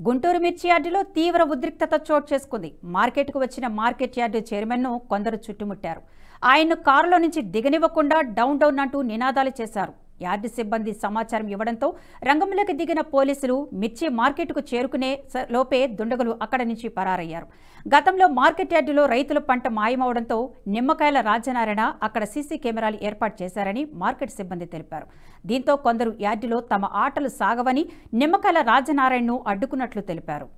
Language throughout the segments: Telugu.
గుంటూరు మిర్చి యార్డులో తీవ్ర ఉద్రిక్తత చోటు చేసుకుంది మార్కెట్కు వచ్చిన మార్కెట్ యార్డు చైర్మన్ను కొందరు చుట్టుముట్టారు ఆయన్ను కారులో నుంచి దిగనివ్వకుండా డౌన్ డౌన్ అంటూ నినాదాలు చేశారు యార్డు సిబ్బంది సమాచారం ఇవ్వడంతో రంగంలోకి దిగిన పోలీసులు మిర్చి మార్కెట్కు చేరుకునే స- లోపే దుండగులు అక్కడి నుంచి పరారయ్యారు గతంలో మార్కెట్ యార్డులో రైతుల పంట మాయమవడంతో నిమ్మకాయల రాజనారాయణ అక్కడ సీసీ కెమెరాలు ఏర్పాటు చేశారని మార్కెట్ సిబ్బంది తెలిపారు దీంతో కొందరు యార్డులో తమ ఆటలు సాగవని నిమ్మకాయల రాజనారాయణను అడ్డుకున్నట్లు తెలిపారు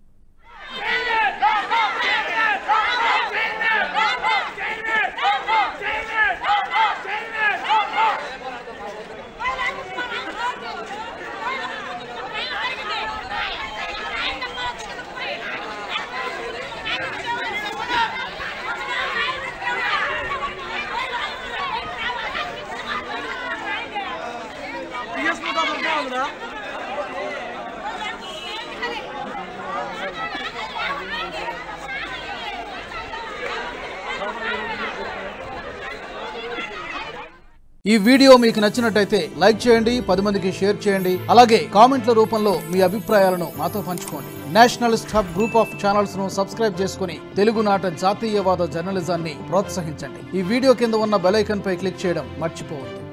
ఈ వీడియో మీకు నచ్చినట్టయితే లైక్ చేయండి పది మందికి షేర్ చేయండి అలాగే కామెంట్ల రూపంలో మీ అభిప్రాయాలను మాతో పంచుకోండి nationalist hub group of channels ను సబ్స్క్రైబ్ చేసుకుని తెలుగునాట జాతీయవాద జర్నలిజాన్ని ప్రోత్సహించండి ఈ వీడియో కింద ఉన్న బెల్ ఐకాన్ పై క్లిక్ చేయడం మర్చిపోవద్దు